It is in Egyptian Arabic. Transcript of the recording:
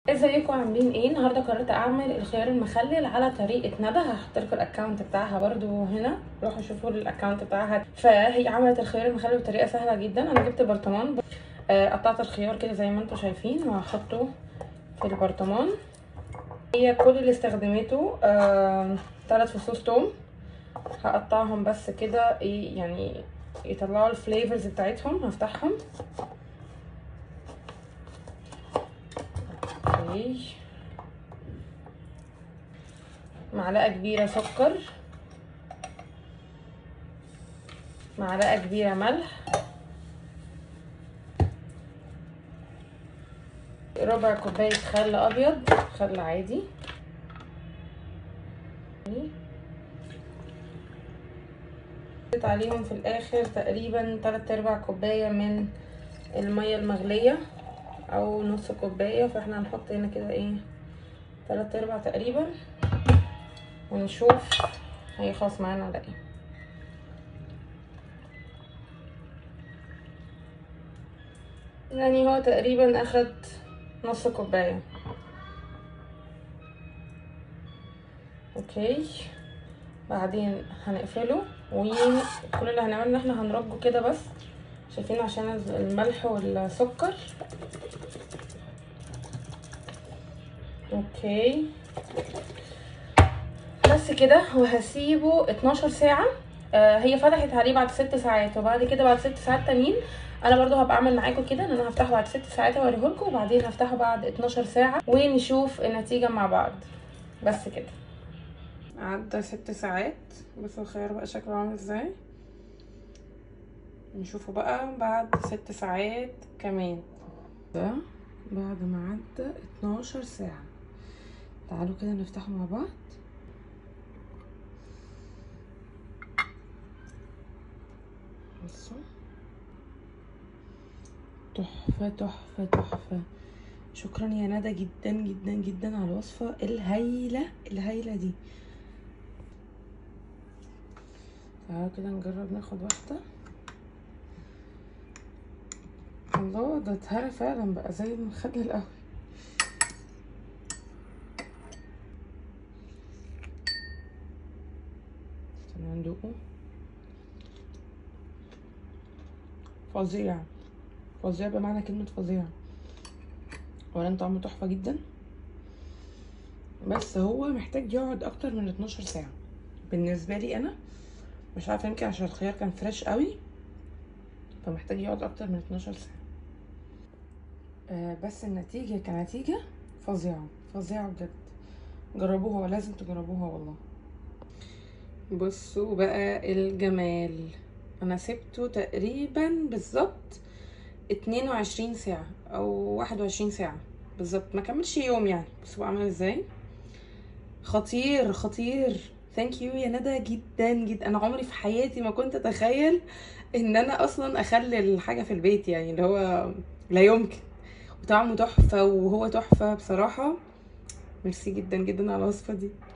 ازيكم عاملين ايه النهارده قررت اعمل الخيار المخلل على طريقه ندى هحط لكم الاكونت بتاعها برده هنا روحوا شوفوا الاكونت بتاعها فهي عملت الخيار المخلل بطريقه سهله جدا انا جبت برطمان آه، قطعت الخيار كده زي ما انتم شايفين وهحطه في البرطمان هي كل اللي استخدمته آه، ثلاث فصوص توم هقطعهم بس كده ايه يعني يطلعوا الفليفرز بتاعتهم هفتحهم اوكي معلقه كبيره سكر معلقه كبيره ملح ربع كوبايه خل ابيض خل عادي حطيت عليهم في الاخر تقريبا 3 ارباع كوبايه من الميه المغليه او نص كوبايه فاحنا هنحط هنا كده ايه 3 ارباع تقريبا ونشوف هيخلص معانا على ايه يعني هو تقريبا اخد نص كوبايه اوكي بعدين هنقفله وكل اللي هنعمله ان احنا هنرجه كده بس شايفين عشان الملح والسكر اوكي بس كده وهسيبه 12 ساعة آه هي فتحت عليه بعد ست ساعات وبعد كده بعد ست ساعات تانيين انا برضو هبقى اعمل معاكم كده ان انا هفتحه بعد ست ساعات اوريهولكم وبعدين هفتحه بعد 12 ساعة ونشوف النتيجة مع بعض بس كده عدى ست ساعات بصوا الخيار بقى شكله عامل ازاي نشوفه بقى بعد ست ساعات كمان ده بعد ما عدى 12 ساعة تعالوا كده نفتحه مع بعض بصوا تحفة تحفة تحفة شكرا يا ندى جدا جدا جدا على الوصفة الهايلة الهايلة دي تعالوا كده نجرب ناخد واحدة الله ده اتهرى فعلا بقى زي المخلل قوي استنى ندوقه فظيع فظيع بمعنى كلمة فظيع اولا طعمه تحفة جدا بس هو محتاج يقعد اكتر من 12 ساعة بالنسبة لي انا مش عارفة يمكن عشان الخيار كان فريش قوي فمحتاج يقعد اكتر من 12 ساعة آه بس النتيجة كنتيجة فظيعة فظيعة بجد جربوها لازم تجربوها والله بصوا بقى الجمال انا سبته تقريبا بالظبط 22 ساعة او 21 ساعة بالظبط ما كملش يوم يعني بصوا عامل ازاي خطير خطير ثانك يو يا ندى جدا جدا انا عمري في حياتي ما كنت اتخيل ان انا اصلا اخلي حاجه في البيت يعني اللي هو لا يمكن وطعمه تحفه وهو تحفه بصراحه ميرسي جدا جدا على الوصفه دي